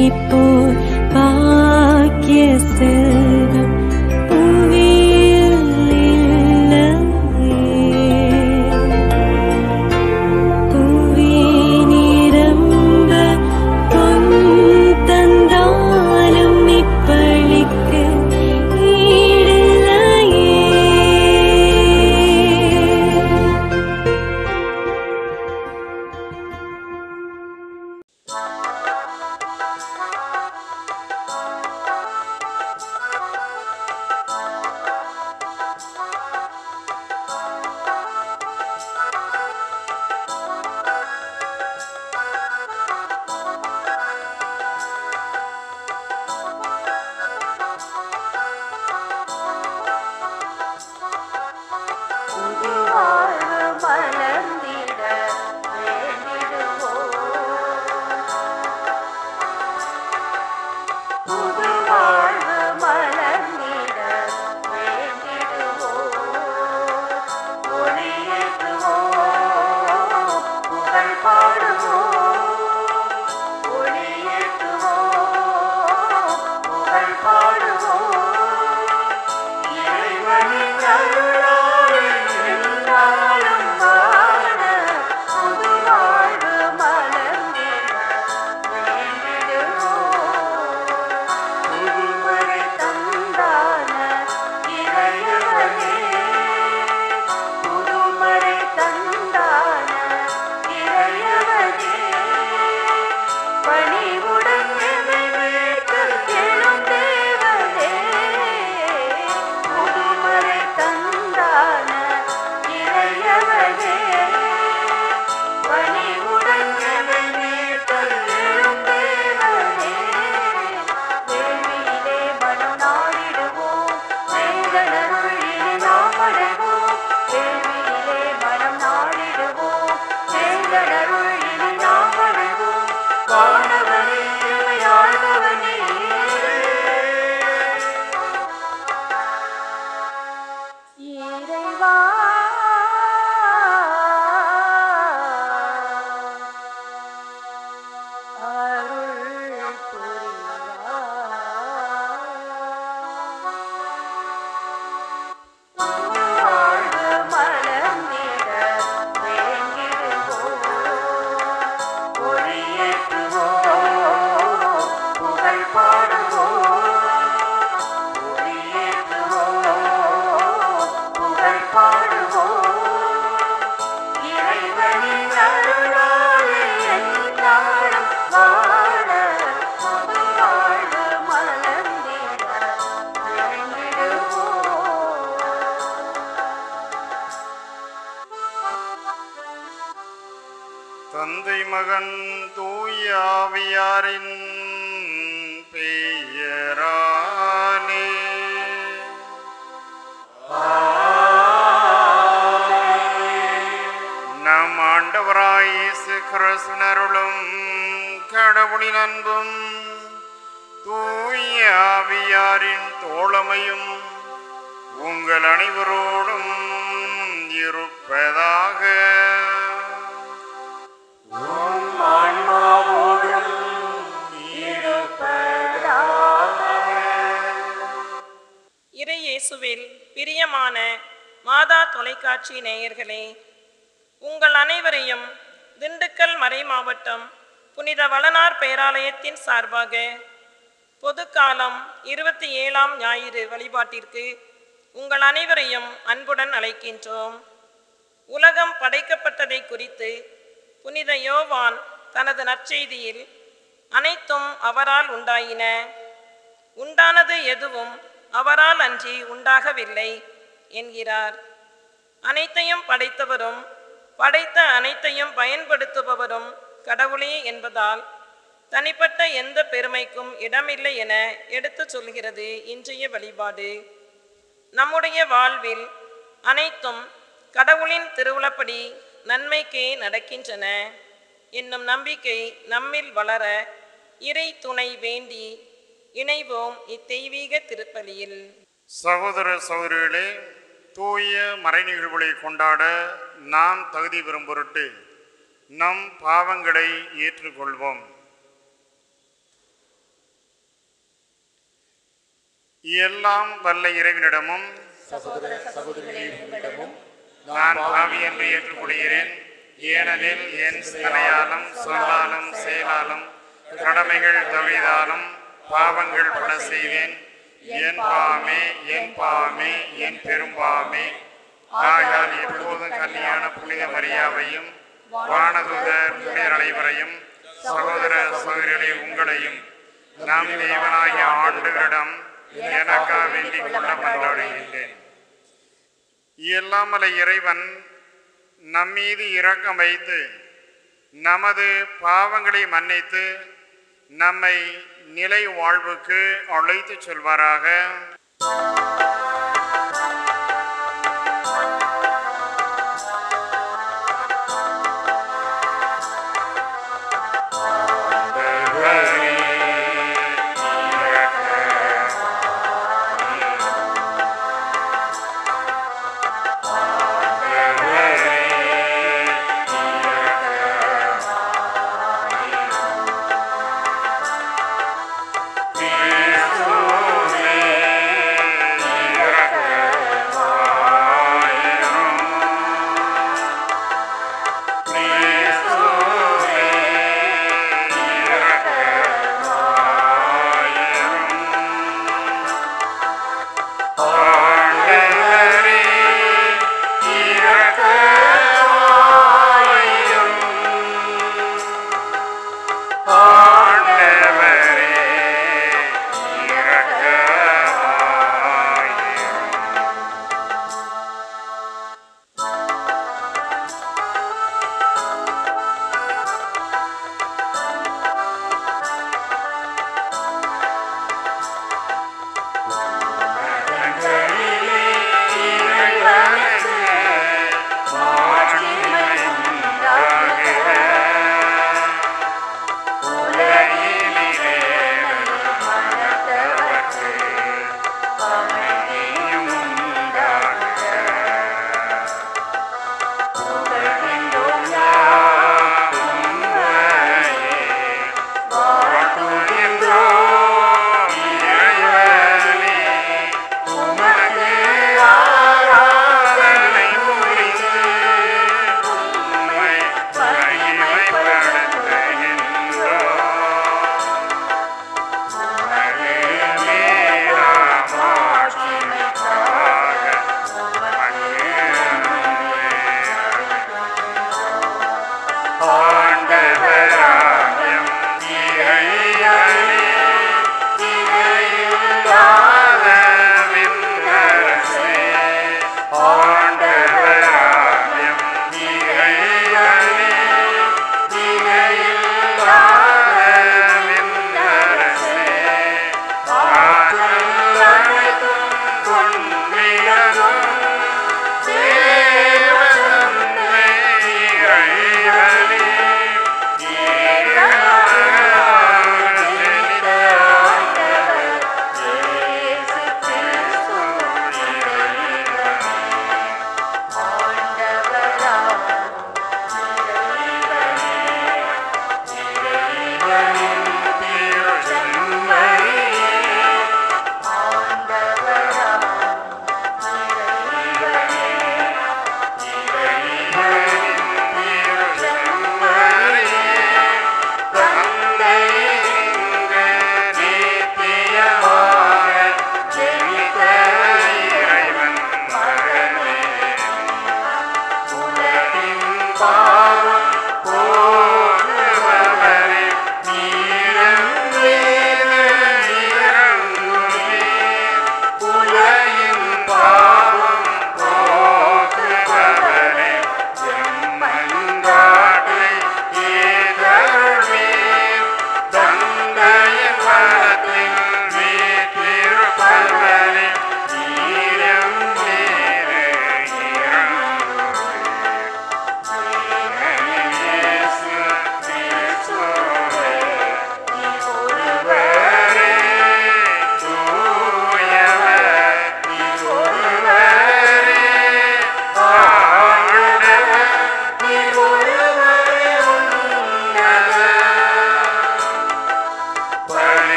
உன்னை போல் பாக்கிய செல்வம் புவியில் இல்லையே. புவி நிரம்ப பொன் தந்தாலும் இப்பளிக்கு ஈடில்லையே புதுவாழ்வு மலர்ந்திட வேண்டிடுவோம். புதுவாழ்வு மலர்ந்திட வேண்டிடுவோம். ஒளியேற்றுவோம், புகழ் பாடுவோம். ஒளியேற்றுவோம், புகழ் பாடுவோம். இறைவனின் அருளாலே எந்நாளும் வாழ புது வாழ்வு மலர்ந்திட வேண்டிடுவோம். புதுமறை தந்தான இறைவனே, புதுமறை தந்தான இறைவனே, பணிவுடன் எமை மீட்க எழும் தேவனே, புதுமறை தந்தான இறைவனே, பணிவுடன் எமை மீட்க எழும் தேவனே, வேள்வியிலே மனம் நாடிடுவோம், வேந்தனருள் இனி நாம் அடைவோம். வேள்வியிலே மனம் நாடிடுவோம், வேந்தனருள் இனி நாம் அடைவோம். வானவனே, எம்மை ஆள்பவனே, இறைவா அருள் புரிவாய். வாழ்வு மலர்ந்திட வேண்டிடுவோம். ஒளியேற்றுவோம், புகழ் பாடுவோம். ஒளியேற்றுவோம், புகழ் பாடுவோம். இறைவனின் அருளாலே எந்நாளும் வாழ புது வாழ்வு மலர்ந்திட வேண்டிடுவோம். தந்தை மகன் தூயாவியாரின் பெயரானே நம் ஆண்டவராய் இயேசு கிறிஸ்துனருளும் கடவுளின் அன்பும் தூய ஆவியாரின் தோழமையும் உங்கள் அனைவரோடும் இருப்பதாக இறை இயேசுவில் பிரியமான மாதா தொலைக்காட்சி நேயர்களே உங்கள் அனைவரையும் திண்டுக்கல் மறை மாவட்டம் புனித வளனார் பேராலயத்தின் சார்பாக பொதுக்காலம் இருபத்தி ஏழாம் ஞாயிறு வழிபாட்டிற்கு உங்கள் அனைவரையும் அன்புடன் அழைக்கின்றோம் உலகம் படைக்கப்பட்டதை குறித்து புனித யோவான் தனது நற்செய்தியில் அனைத்தும் அவரால் உண்டாயின உண்டானது எதுவும் அவரால் அன்றி உண்டாகவில்லை என்கிறார் அனைத்தையும் படைத்தவரும் படைத்த அனைத்தையும் பயன்படுத்துபவரும் கடவுளே என்பதால் தனிப்பட்ட எந்த பெருமைக்கும் இடமில்லை என எடுத்துச் சொல்கிறது இன்றைய வழிபாடு நம்முடைய வாழ்வில் அனைத்தும் கடவுளின் திருவுளப்படி நன்மைக்கே நடக்கின்றன என்னும் நம்பிக்கை நம்மில் வளர இறை துணை வேண்டி இணைவோம் இத்தெய்வீக திருப்பலியில் சகோதர சகோதரிகளே தூய மறை நிகழ்வுகளை கொண்டாட நாம் தகுதி பெறும் பொருட்டு நம் பாவங்களை ஏற்றுக்கொள்வோம் எல்லாம் வல்ல இறைவனிடமும் சகோதர சகோதரிகளே உங்களிடமும் நான் பாவி என்று ஏற்றுக்கொள்கிறேன் ஏனெனில் என் சிந்தனையாலும் சொல்லாலும் செயலாலும் கடமைகள் தவிதாலும் பாவங்கள் பல செய்தேன் என் பாவமே என் பாவமே என் பெரும்பாவமே ஆயால் எப்போதும் கன்னியான புனித மரியாவையும் வானதுதர் புனிதர் அனைவரையும் சகோதர சகோதரிகளே உங்களையும் நாம் தேவனாகிய ஆண்டுகளிடம் எனக்காக வேண்டிக் கொள்ள கொண்டாடுகின்றேன் எல்லாமல இறைவன் நம்மீது இரக்கம் வைத்து நமது பாவங்களை மன்னித்து நம்மை நிலை வாழ்வுக்கு அழைத்துச் செல்வாராக கிறிஸ்துவே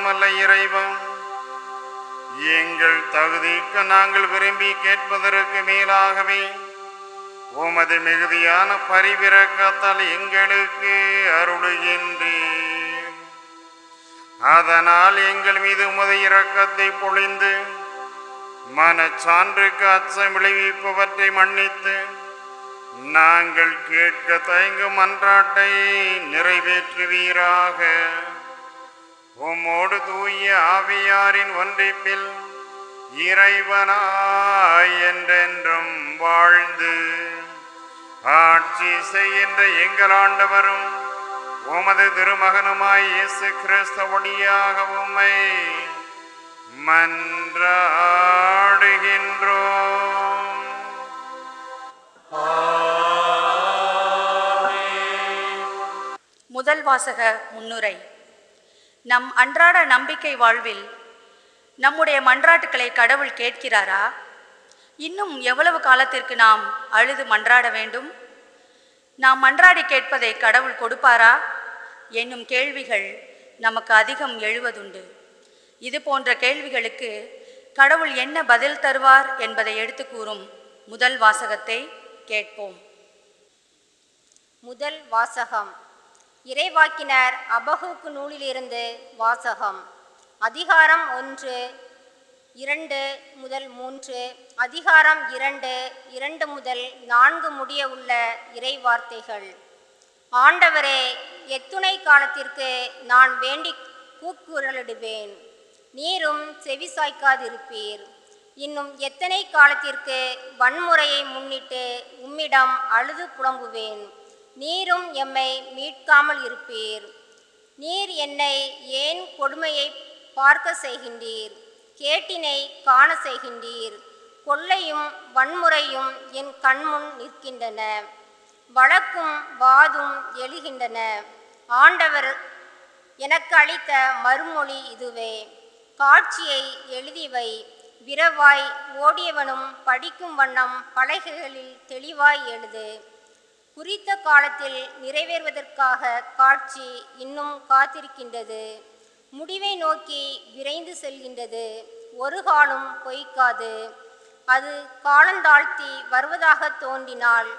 வல்ல இறைவன் எங்கள் தகுதிக்கு நாங்கள் விரும்பி கேட்பதற்கு மேலாகவே உமது மிகுதியான பரிவிரக்கத்தால் எங்களுக்கு அருளுகின்றீர் அதனால் எங்கள் மீது உமது இரக்கத்தை பொழிந்து மனச்சான்றுக்கு அச்சம் விளைவிப்பவற்றை மன்னித்து நாங்கள் கேட்க தயங்கும் மன்றாட்டை நிறைவேற்றுவீராக உம்மோடு தூய ஆவியாரின் ஒன்றிப்பில் இறைவனாய் என்றென்றும் வாழ்ந்து ஆட்சி செய்கின்ற எங்கள் ஆண்டவரும் உமது திருமகனுமாய் இயேசு கிறிஸ்து வழியாக உம்மை மன்றாடுகின்றோம் முதல் வாசக முன்னுரை நம் அன்றாட நம்பிக்கை வாழ்வில் நம்முடைய மன்றாட்டுக்களை கடவுள் கேட்கிறாரா இன்னும் எவ்வளவு காலத்திற்கு நாம் அழுது மன்றாட வேண்டும் நாம் மன்றாடி கேட்பதை கடவுள் கொடுப்பாரா என்னும் கேள்விகள் நமக்கு அதிகம் எழுவதுண்டு இது போன்ற கேள்விகளுக்கு கடவுள் என்ன பதில் தருவார் என்பதை எடுத்து கூறும் முதல் வாசகத்தை கேட்போம் முதல் வாசகம் இறைவாக்கினர் அபகுக்கு நூலிலிருந்து வாசகம் அதிகாரம் ஒன்று இரண்டு முதல் மூன்று அதிகாரம் இரண்டு இரண்டு முதல் நான்கு முடிய உள்ள இறை வார்த்தைகள் ஆண்டவரே எத்துணை காலத்திற்கு நான் வேண்டி கூக்குரலிடுவேன் நீரும் செவிசாய்க்காதிருப்பீர் இன்னும் எத்தனை காலத்திற்கு வன்முறையை முன்னிட்டு உம்மிடம் அழுது புலம்புவேன் நீரும் எம்மை மீட்காமல் இருப்பீர் நீர் என்னை ஏன் கொடுமையை பார்க்க செய்கின்றீர் கேட்டினை காண செய்கின்றீர் கொள்ளையும் வன்முறையும் என் கண்முன் நிற்கின்றன வழக்கும் வாதும் எழுகின்றன ஆண்டவர் எனக்கு அளித்த மறுமொழி இதுவே காட்சியை எழுதிவை விரவாய் ஓடியவனும் படிக்கும் வண்ணம் பலகைகளில் தெளிவாய் எழுது குறித்த காலத்தில் நிறைவேறுவதற்காக காட்சி இன்னும் காத்திருக்கின்றது முடிவை நோக்கி விரைந்து செல்கின்றது ஒரு காலம் பொய்க்காது அது காலந்தாழ்த்தி வருவதாக தோன்றினால்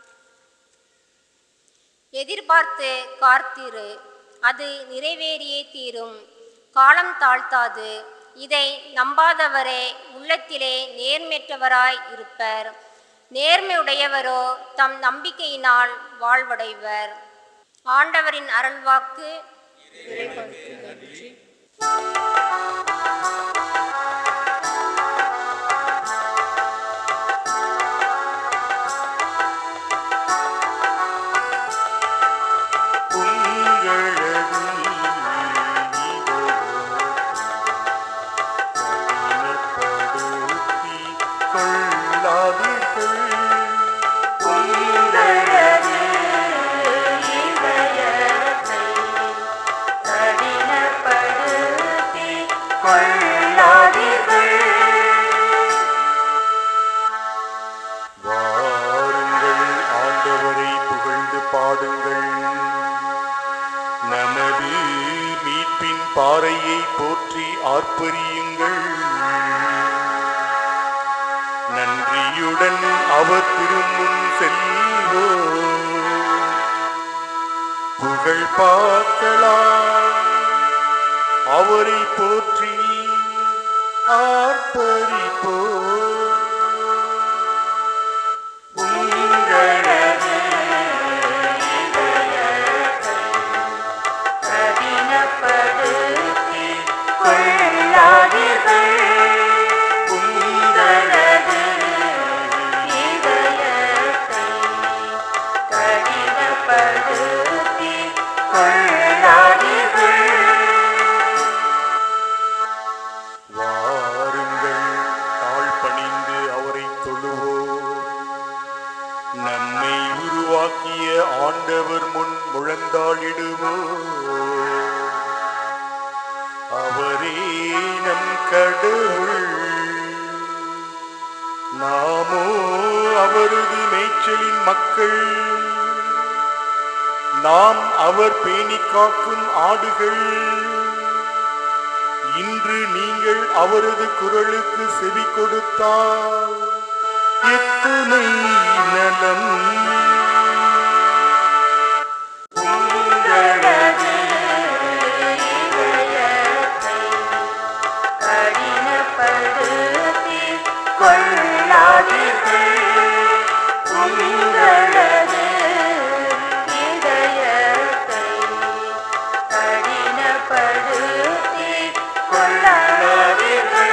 எதிர்பார்த்து காத்திரு அது நிறைவேறியே தீரும் காலம் தாழ்த்தாது இதை நம்பாதவரே உள்ளத்திலே நேர்மையற்றவராய் இருப்பர் நேர்மையுடையவரோ தம் நம்பிக்கையினால் வாழ்வடைவர் ஆண்டவரின் அருள்வாக்கு வாருங்கள் ஆண்டவரை புகழ்ந்து பாடுங்கள் நமது மீட்பின் பாறையை போற்றி ஆர்ப்பரியுங்கள் நன்றியுடன் அவர் திருமுன் செல்வோம் புகழ் பார்க்கலாம் அவரை போற்றி ஆர்ப்பரிப்போம் வாருங்கள் தாழ் பணிந்து அவரை தொழுவோம் நம்மை உருவாக்கிய ஆண்டவர் முன் முழந்தாளிடுவோம் அவரே நம் கடவுள் நாமோ அவரது மேய்ச்சலின் மக்கள் நாம் அவர் பேணி காக்கும் ஆடுகள் இன்று நீங்கள் அவரது குரலுக்கு செவி கொடுத்தால் எத்துணை நலம் கடினப்படுத்தி கொள்ளாதீர்கள் உங்களது இதயத்தை கடினப்படுத்தி கொள்ளாதீர்கள்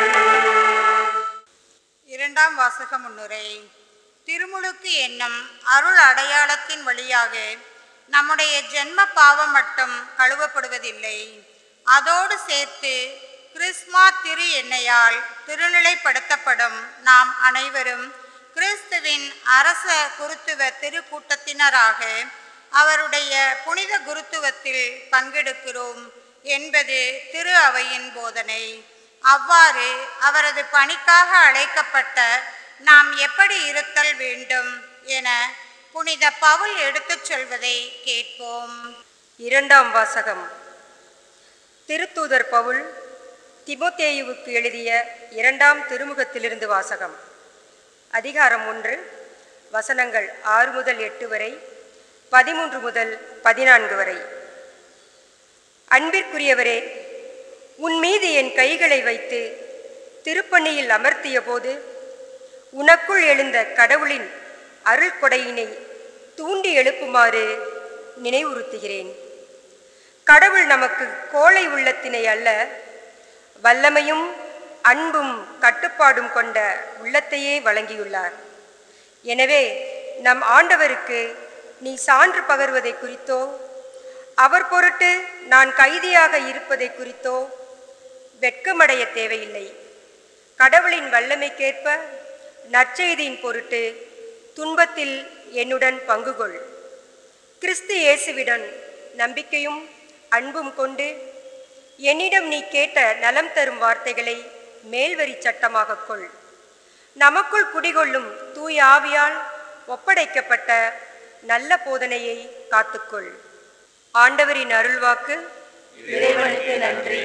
இரண்டாம் வாசக முன்னுரை திருமுழுக்கு என்னும் அருள் அடையாளத்தின் வழியாக நம்முடைய ஜென்ம பாவம் மட்டும் கழுவப்படுவதில்லை அதோடு சேர்த்து கிறிஸ்மா திரு எண்ணெயால் திருநிலைப்படுத்தப்படும் நாம் அனைவரும் கிறிஸ்துவின் அரச குருத்துவ திருக்கூட்டத்தினராக அவருடைய புனித குருத்துவத்தில் பங்கெடுக்கிறோம் என்பது திரு அவையின் போதனை அவ்வாறு அவரது பணிக்காக அழைக்கப்பட்ட நாம் எப்படி இருத்தல் வேண்டும் என புனித பவுல் எடுத்துச் சொல்வதை கேட்போம் இரண்டாம் வாசகம் திருத்தூதர் பவுல் திமோத்தேயுவுக்கு எழுதிய இரண்டாம் திருமுகத்திலிருந்து வாசகம் அதிகாரம் ஒன்று வசனங்கள் ஆறு முதல் எட்டு வரை பதிமூன்று முதல் பதினான்கு வரை அன்பிற்குரியவரே உன் மீது என் கைகளை வைத்து திருப்பணியில் அமர்த்திய போது உனக்குள் எழுந்த கடவுளின் அருள் கொடையினை தூண்டி எழுப்புமாறு நினைவுறுத்துகிறேன் கடவுள் நமக்கு கோழை உள்ளத்தினை அல்ல வல்லமையும் அன்பும் கட்டுப்பாடும் கொண்ட உள்ளத்தையே வழங்கியுள்ளார் எனவே நம் ஆண்டவருக்கு நீ சான்று பகர்வதை குறித்தோ அவர் பொருட்டு நான் கைதியாக இருப்பதை குறித்தோ வெட்கமடைய தேவையில்லை கடவுளின் வல்லமைக்கேற்ப நற்செய்தியின் பொருட்டு துன்பத்தில் என்னுடன் பங்கு கொள் கிறிஸ்து இயேசுவிடன் நம்பிக்கையும் அன்பும் கொண்டு என்னிடம் நீ கேட்ட நலம் தரும் வார்த்தைகளை மேல்வரி சட்டமாக கொள் நமக்குள் குடிகொள்ளும் தூய ஆவியால் ஒப்படைக்கப்பட்ட நல்ல போதனையை காத்துக்கொள் ஆண்டவரின் அருள்வாக்கு இறைவனுக்கு நன்றி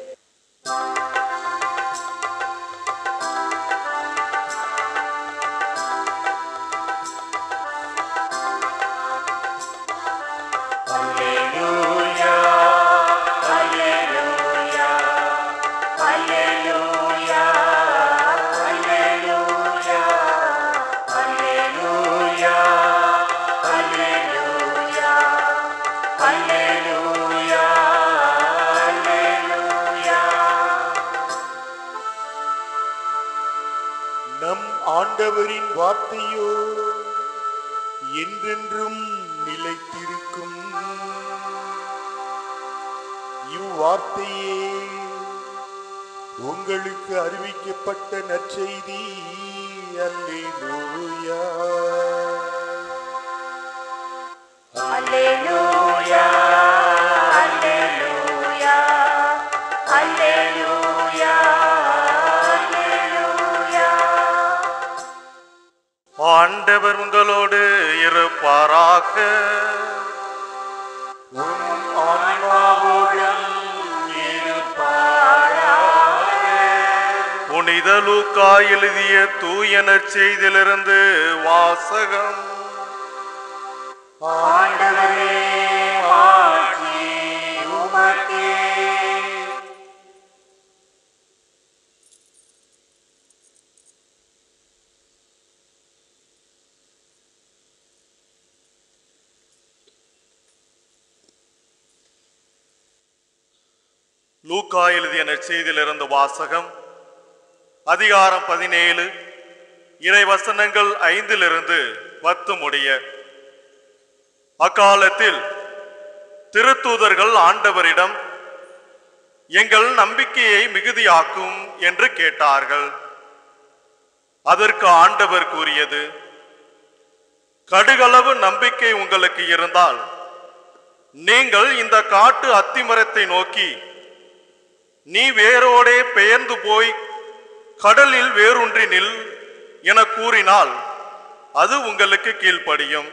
நம் ஆண்டவரின் வார்த்தையோ என்றென்றும் நிலைத்திருக்கும் இவ்வார்த்தையே உங்களுக்கு அறிவிக்கப்பட்ட நற்செய்தி அல்லேலூயா அல்லேலூயா அல்லேலூயா அல்லேலூயா அல்லேலூயா ஆண்டவர் உங்களோடு இருப்பாராக உன் ஆன்மாவோடும் புனித லூக்கா எழுதிய தூயனர் செய்திலிருந்து வாசகம் ஆண்டவரே மாற்றி உமக்கே லூக்கா எழுதிய நற்செய்தியிலிருந்து வாசகம் அதிகாரம் பதினேழு இறை வசனங்கள் ஐந்திலிருந்து பத்து முடிய அக்காலத்தில் திருத்தூதர்கள் ஆண்டவரிடம் எங்கள் நம்பிக்கையை மிகுதியாக்கும் என்று கேட்டார்கள் அதற்கு ஆண்டவர் கூறியது கடுகளவு நம்பிக்கை உங்களுக்கு இருந்தால் நீங்கள் இந்த காட்டு அத்திமரத்தை நோக்கி நீ வேரோடே பெயர்ந்து போய் கடலில் வேரூன்றி நில் என கூறினால் அது உங்களுக்கு கீழ்ப்படியும்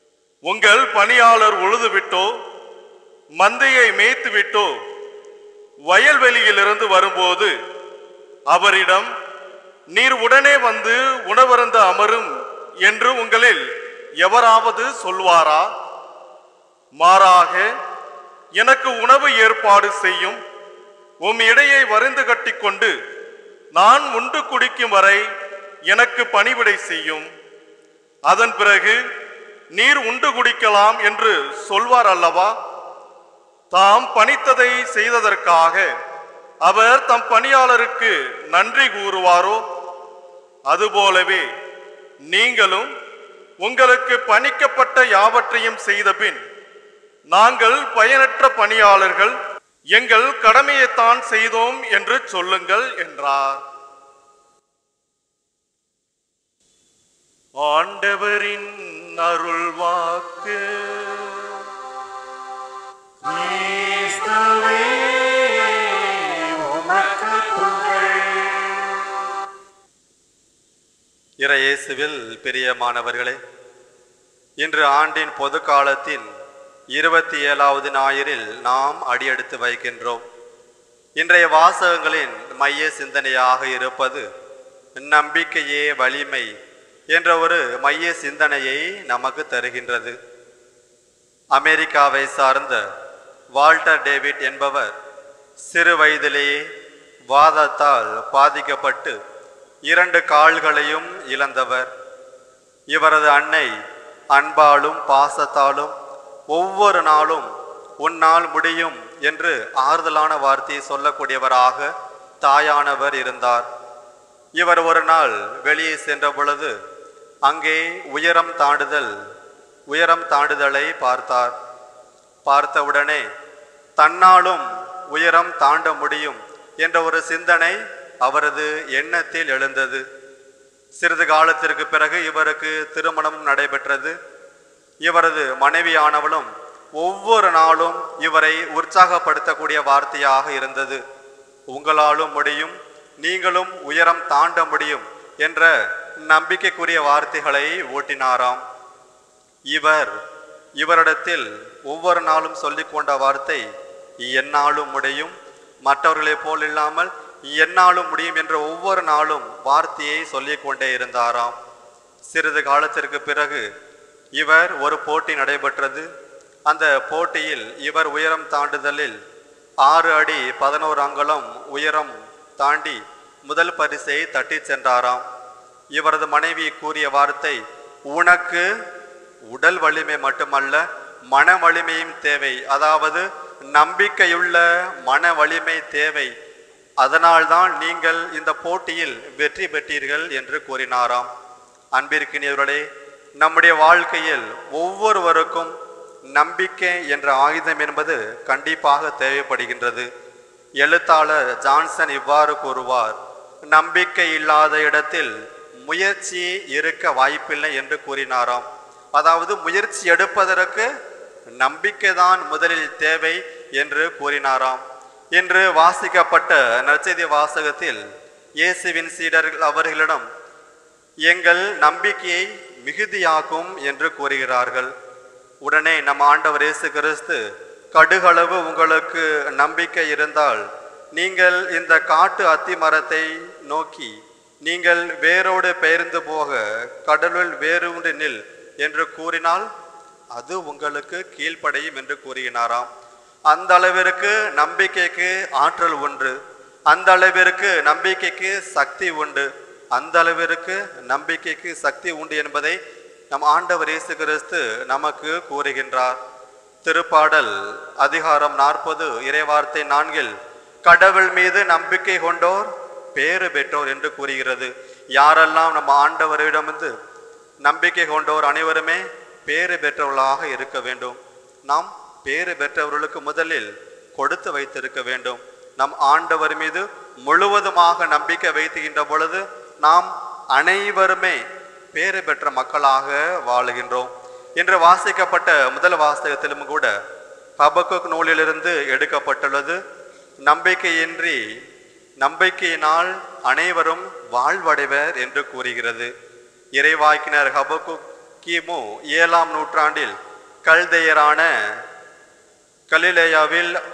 உங்கள் பணியாளர் உழுதுவிட்டோ மந்தையை மேய்த்துவிட்டோ வயல்வெளியிலிருந்து வரும்போது அவரிடம் நீர் உடனே வந்து உணவருந்த அமரும் என்று உங்களில் எவராவது சொல்வாரா மாறாக எனக்கு உணவு ஏற்பாடு செய்யும் உம் இடையை வருந்து கட்டிக்கொண்டு நான் உண்டு குடிக்கும் வரை எனக்கு பணிவிடை செய்யும் அதன் பிறகு நீர் உண்டு குடிக்கலாம் என்று சொல்வார் அல்லவா தாம் பணித்ததை செய்ததற்காக அவர் தம் பணியாளருக்கு நன்றி கூறுவாரோ அதுபோலவே நீங்களும் உங்களுக்கு பணிக்கப்பட்ட யாவற்றையும் செய்தபின் நாங்கள் பயனற்ற பணியாளர்கள் எங்கள் கடமையைத்தான் செய்தோம் என்று சொல்லுங்கள் என்றார் ஆண்டவரின் அருள் வாக்கு கிறிஸ்துவே உமக்கு புகழ் இறையேசுவில் பிரியமானவர்களே இன்று ஆண்டின் பொது காலத்தின் இருபத்தி ஏழாவது ஞாயிறில் நாம் அடியெடுத்து வைக்கின்றோம் இன்றைய வாசகங்களின் மைய சிந்தனையாக இருப்பது நம்பிக்கையே வலிமை என்ற ஒரு மைய சிந்தனையை நமக்கு தருகின்றது அமெரிக்காவை சார்ந்த வால்டர் டேவிட் என்பவர் சிறு வயதிலேயே வாதத்தால் பாதிக்கப்பட்டு இரண்டு கால்களையும் இழந்தவர் இவரது அன்னை அன்பாலும் பாசத்தாலும் ஒவ்வொரு நாளும் உன்னால் முடியும் என்று ஆறுதலான வார்த்தையை சொல்லக்கூடியவராக தாயானவர் இருந்தார் இவர் ஒரு நாள் வெளியே சென்ற பொழுது அங்கே உயரம் தாண்டுதல் உயரம் தாண்டுதலை பார்த்தார் பார்த்தவுடனே தன்னாலும் உயரம் தாண்ட முடியும் என்ற ஒரு சிந்தனை அவரது எண்ணத்தில் எழுந்தது சிறிது காலத்திற்கு பிறகு இவருக்கு திருமணம் நடைபெற்றது இவரது மனைவியானவளும் ஒவ்வொரு நாளும் இவரை உற்சாகப்படுத்தக்கூடிய வார்த்தையாக இருந்தது உங்களாலும் முடியும் நீங்களும் உயரம் தாண்ட முடியும் என்ற நம்பிக்கைக்குரிய வார்த்தைகளை ஓட்டினாராம் இவர் இவரிடத்தில் ஒவ்வொரு நாளும் சொல்லிக் கொண்ட வார்த்தை என்னாலும் முடியும் மற்றவர்களைப் போல் இல்லாமல் என்னாலும் முடியும் என்ற ஒவ்வொரு நாளும் வார்த்தையை சொல்லிக் கொண்டே இருந்தாராம் சிறிது காலத்திற்கு பிறகு இவர் ஒரு போட்டி நடைபெற்றது அந்த போட்டியில் இவர் உயரம் தாண்டுதலில் ஆறு அடி பதினோரு அங்குலம் உயரம் தாண்டி முதல் பரிசை தட்டிச் சென்றாராம் இவரது மனைவி கூறிய வார்த்தை உனக்கு உடல் வலிமை மட்டுமல்ல மன வலிமையும் தேவை அதாவது நம்பிக்கையுள்ள மன வலிமை தேவை அதனால்தான் நீங்கள் இந்த போட்டியில் வெற்றி பெற்றீர்கள் என்று கூறினாராம் அன்பிற்கினியவர்களே நம்முடைய வாழ்க்கையில் ஒவ்வொருவருக்கும் நம்பிக்கை என்ற ஆயுதம் என்பது கண்டிப்பாக தேவைப்படுகின்றது எழுத்தாளர் ஜான்சன் இவ்வாறு கூறுவார் நம்பிக்கை இல்லாத இடத்தில் முயற்சி இருக்க வாய்ப்பில்லை என்று கூறினாராம் அதாவது முயற்சி எடுப்பதற்கு நம்பிக்கைதான் முதலில் தேவை என்று கூறினாராம் இன்று வாசிக்கப்பட்ட நற்செய்தி வாசகத்தில் இயேசுவின் சீடர்கள் அவர்களிடம் எங்கள் நம்பிக்கையை மிகுதியாக்கும் என்று கூறுகிறார்கள் உடனே நம் ஆண்டவர் இயேசு கிறிஸ்து கடுகளவு உங்களுக்கு நம்பிக்கை இருந்தால் நீங்கள் இந்த காட்டு அத்தி மரத்தை நோக்கி நீங்கள் வேரோடு பெயர்ந்து போக கடலுள் வேரூன்றி நில் என்று கூறினால் அது உங்களுக்கு கீழ்ப்படையும் என்று கூறுகிறாராம் அந்த அளவிற்கு நம்பிக்கைக்கு ஆற்றல் உண்டு அந்த அளவிற்கு நம்பிக்கைக்கு சக்தி உண்டு அந்த அளவிற்கு நம்பிக்கைக்கு சக்தி உண்டு என்பதை நம் ஆண்டவர் இயேசு கிறிஸ்து நமக்கு கூறுகின்றார் திருப்பாடல் அதிகாரம் நாற்பது இறைவார்த்தை நான்கில் கடவுள் மீது நம்பிக்கை கொண்டோர் பேறு பெற்றோர் என்று கூறுகிறது யாரெல்லாம் நம்ம ஆண்டவரிடமிருந்து நம்பிக்கை கொண்டோர் அனைவருமே பேறு பெற்றவர்களாக இருக்க வேண்டும் நாம் பேறு பெற்றவர்களுக்கு முதலில் கொடுத்து வைத்திருக்க வேண்டும் நம் ஆண்டவர் மீது முழுவதுமாக நம்பிக்கை வைத்துகின்ற பொழுது நாம் அனைவருமே பேறு பெற்ற மக்களாக வாழுகின்றோம் இன்று வாசிக்கப்பட்ட முதல் வாசகத்திலும் கூட ஹபக்குக் நூலிலிருந்து எடுக்கப்பட்டுள்ளது நம்பிக்கையின்றி நம்பிக்கையினால் அனைவரும் வாழ்வடைவர் என்று கூறுகிறது இறைவாக்கினர் ஹபக்குக் கிமு ஏழாம் நூற்றாண்டில் கல்தையரான கலிலேயாவில்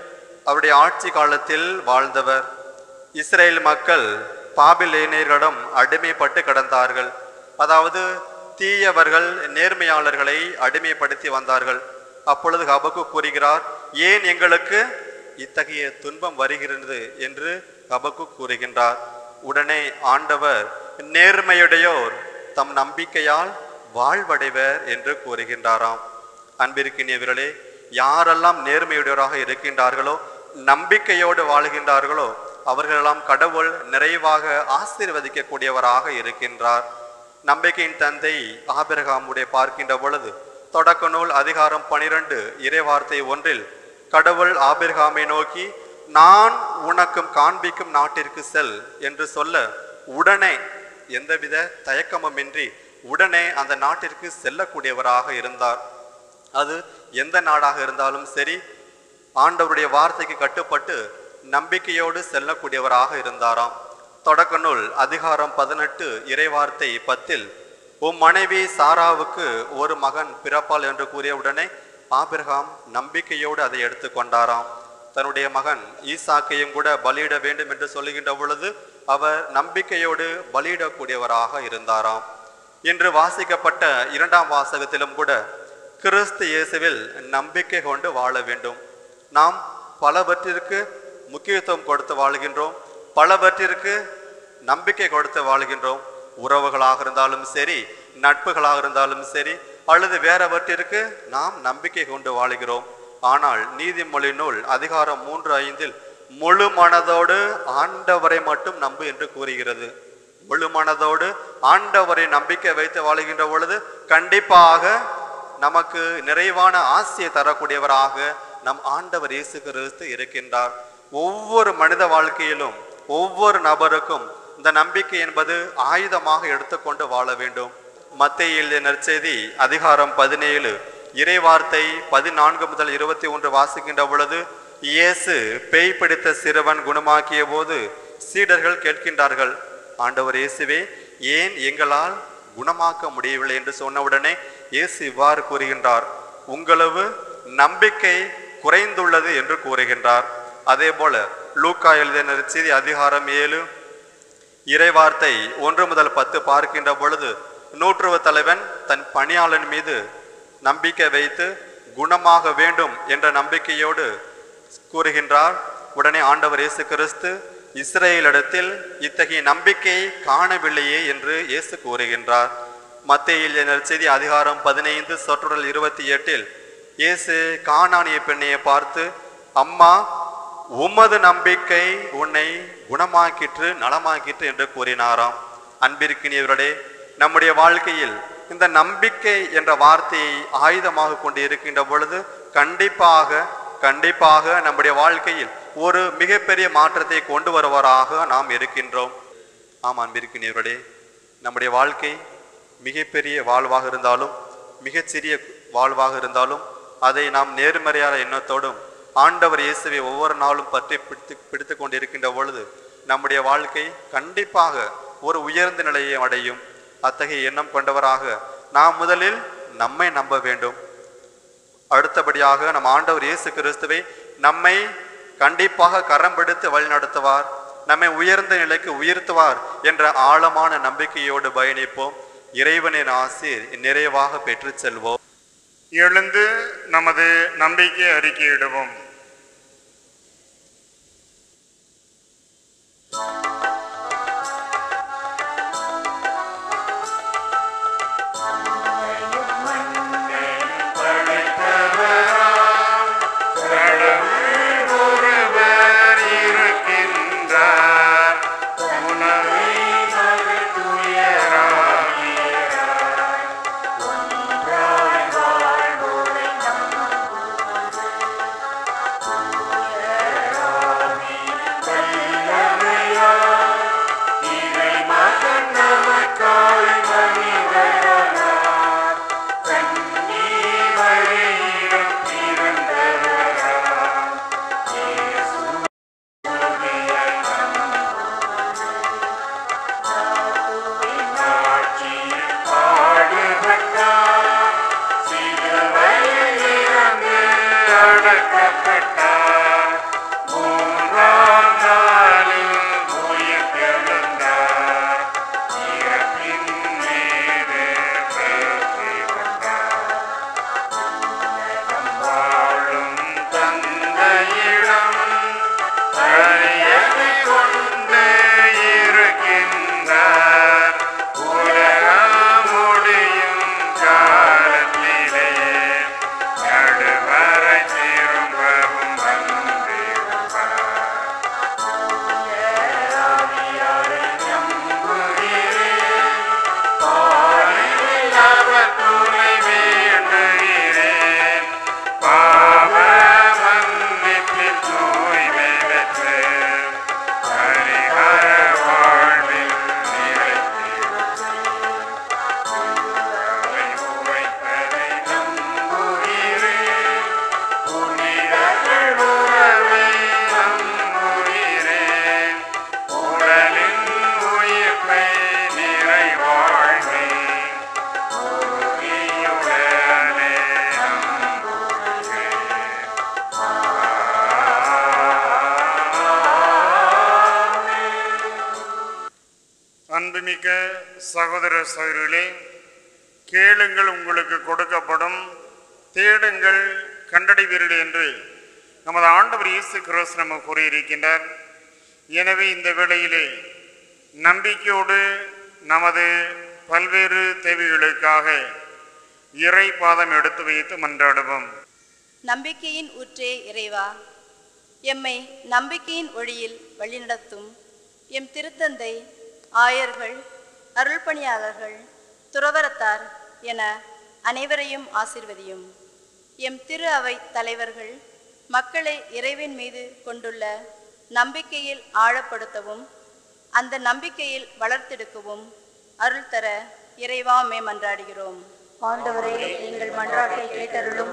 அவருடைய ஆட்சி காலத்தில் வாழ்ந்தவர் இஸ்ரேல் மக்கள் பாபிலேனியர்களிடம் அடிமைப்பட்டு கிடந்தார்கள் அதாவது தீயவர்கள் நேர்மையாளர்களை அடிமைப்படுத்தி வந்தார்கள் அப்பொழுது ஹபக்கு கூறுகிறார் ஏன் எங்களுக்கு இத்தகைய துன்பம் வருகிறது என்று ஹபக்கு கூறுகின்றார் உடனே ஆண்டவர் நேர்மையுடையோர் தம் நம்பிக்கையால் வாழ்வடைவர் என்று கூறுகின்றாராம் அன்பிருக்கின்றவர்களே யாரெல்லாம் நேர்மையுடையவராக இருக்கின்றார்களோ நம்பிக்கையோடு வாழ்கின்றார்களோ அவர்களெல்லாம் கடவுள் நிறைவாக ஆசீர்வதிக்கக்கூடியவராக இருக்கின்றார் நம்பிக்கையின் தந்தை ஆபிரகாமுடைய பார்க்கின்ற பொழுது தொடக்க நூல் அதிகாரம் பனிரெண்டு இறைவார்த்தை ஒன்றில் கடவுள் ஆபிரகாமை நோக்கி நான் உனக்கும் காண்பிக்கும் நாட்டிற்கு செல் என்று சொல்ல உடனே எந்தவித தயக்கமுமின்றி உடனே அந்த நாட்டிற்கு செல்லக்கூடியவராக இருந்தார் அது எந்த நாடாக இருந்தாலும் சரி ஆண்டவருடைய வார்த்தைக்கு கட்டுப்பட்டு நம்பிக்கையோடு செல்லக்கூடியவராக இருந்தாராம் தொடக்க நூல் அதிகாரம் பதினெட்டு இறைவார்த்தை பத்தில் உம் மனைவி சாராவுக்கு ஒரு மகன் பிறப்பால் என்று கூறிய உடனே ஆபிரகாம் நம்பிக்கையோடு அதை எடுத்துக்கொண்டாராம் தன்னுடைய மகன் ஈசாக்கையும் கூட பலியிட வேண்டும் என்று சொல்லுகின்ற பொழுது அவர் நம்பிக்கையோடு பலியிடக்கூடியவராக இருந்தாராம் இன்று வாசிக்கப்பட்ட இரண்டாம் வாசகத்திலும் கூட கிறிஸ்து இயேசுவில் நம்பிக்கை கொண்டு வாழ வேண்டும் நாம் பலவற்றிற்கு முக்கியத்துவம் கொடுத்து வாழ்கின்றோம் பலவற்றிற்கு நம்பிக்கை கொடுத்து வாழ்கின்றோம் உறவுகளாக இருந்தாலும் சரி நட்புகளாக இருந்தாலும் சரி அல்லது வேறவற்றிற்கு நாம் நம்பிக்கை கொண்டு வாழுகிறோம் ஆனால் நீதிமொழி நூல் அதிகாரம் மூன்று ஐந்தில் முழு மனதோடு ஆண்டவரை மட்டும் நம்பு என்று கூறுகிறது முழு மனதோடு ஆண்டவரை நம்பிக்கை வைத்து வாழுகின்ற பொழுது கண்டிப்பாக நமக்கு நிறைவான ஆசையை தரக்கூடியவராக நம் ஆண்டவர் இயேசு கிறிஸ்து இருக்கின்றார் ஒவ்வொரு மனித வாழ்க்கையிலும் ஒவ்வொரு நபருக்கும் இந்த நம்பிக்கை என்பது ஆயுதமாக எடுத்துக்கொண்டு வாழ வேண்டும் மத்திய எழுதிய நற்செய்தி அதிகாரம் பதினேழு இறைவார்த்தை பதினான்கு முதல் இருபத்தி ஒன்று வாசிக்கின்ற பொழுது இயேசு பேய் பிடித்த சிறுவன் குணமாக்கிய போது சீடர்கள் கேட்கின்றார்கள் ஆண்டவர் இயேசுவே ஏன் எங்களால் குணமாக்க முடியவில்லை என்று சொன்னவுடனே இயேசு இவ்வாறு கூறுகின்றார் உங்களவு நம்பிக்கை குறைந்துள்ளது என்று கூறுகின்றார் அதே போல லூக்கா எழுதிய நற்செய்தி அதிகாரம் ஏழு இறைவார்த்தை ஒன்று முதல் பத்து பார்க்கின்ற பொழுது நூற்றுவ தலைவன் தன் பணியாளன் மீது நம்பிக்கை வைத்து குணமாக வேண்டும் என்ற நம்பிக்கையோடு கூறுகின்றார் உடனே ஆண்டவர் இயேசு கிறிஸ்து இஸ்ரேலிடத்தில் இத்தகைய நம்பிக்கை காணவில்லையே என்று இயேசு கூறுகின்றார் மத்தியில் நற்செய்தி அதிகாரம் பதினைந்து சொற்றுடல் இருபத்தி எட்டில் இயேசு காணானிய பெண்ணையை பார்த்து அம்மா உமது நம்பிக்கை உன்னை குணமாக்கிற்று நலமாக்கிற்று என்று கூறினாராம் அன்பிற்கினியவர்களே நம்முடைய வாழ்க்கையில் இந்த நம்பிக்கை என்ற வார்த்தையை ஆயுதமாக கொண்டு இருக்கின்ற பொழுது கண்டிப்பாக கண்டிப்பாக நம்முடைய வாழ்க்கையில் ஒரு மிகப்பெரிய மாற்றத்தை கொண்டு வருவராக நாம் இருக்கின்றோம் ஆம் அன்பிற்கினியவர்களே நம்முடைய வாழ்க்கை மிகப்பெரிய வாழ்வாக இருந்தாலும் மிகச்சிறிய வாழ்வாக இருந்தாலும் அதை நாம் நேர்மறையான எண்ணத்தோடும் ஆண்டவர் இயேசுவை ஒவ்வொரு நாளும் பற்றி பிடித்து பிடித்து கொண்டிருக்கின்ற பொழுது நம்முடைய வாழ்க்கை கண்டிப்பாக ஒரு உயர்ந்த நிலையை அடையும் அத்தகைய எண்ணம் கொண்டவராக நாம் முதலில் நம்மை நம்ப வேண்டும் அடுத்தபடியாக நம் ஆண்டவர் இயேசு கிறிஸ்துவை நம்மை கண்டிப்பாக கரம் பிடித்து வழிநடத்துவார் நம்மை உயர்ந்த நிலைக்கு உயர்த்துவார் என்ற ஆழமான நம்பிக்கையோடு பயணிப்போம் இறைவனின் ஆசீர் நிறைவாக பெற்றுச் செல்வோம் எழுந்து நமது நம்பிக்கை அறிக்கையிடுவோம் வாழ்வோரை நம்பும் அன்புமிக்க சகோதர சகோதரிகளே கேளுங்கள் உங்களுக்கு கொடுக்கப்படும் தேடுங்கள் கண்டடைவீர்கள் என்று நமது ஆண்டவர் இயேசு கிறிஸ்து நம்ம கூறியிருக்கின்றார் எனவே இந்த வேளையிலே நம்பிக்கையோடு நமது பல்வேறு தேவைகளுக்காக இறை பாதம் எடுத்து வைத்து மன்றாடுவோம் நம்பிக்கையின் ஊற்றே இறைவா எம்மை நம்பிக்கையின் ஒளியில் வழிநடத்தும் எம் திருத்தந்தை ஆயர்கள் அருள்பணியாளர்கள் துறவரத்தார் என அனைவரையும் ஆசிர்வதியும் எம் திரு அவை தலைவர்கள் மக்களை இறைவன் மீது கொண்டுள்ள நம்பிக்கையில் ஆழப்படுத்தவும் அந்த நம்பிக்கையில் வளர்த்தெடுக்கவும் அருள் தர இறைவாமே மன்றாடுகிறோம் ஆண்டவரே எங்கள் மன்றாட்டை கேட்டருளும்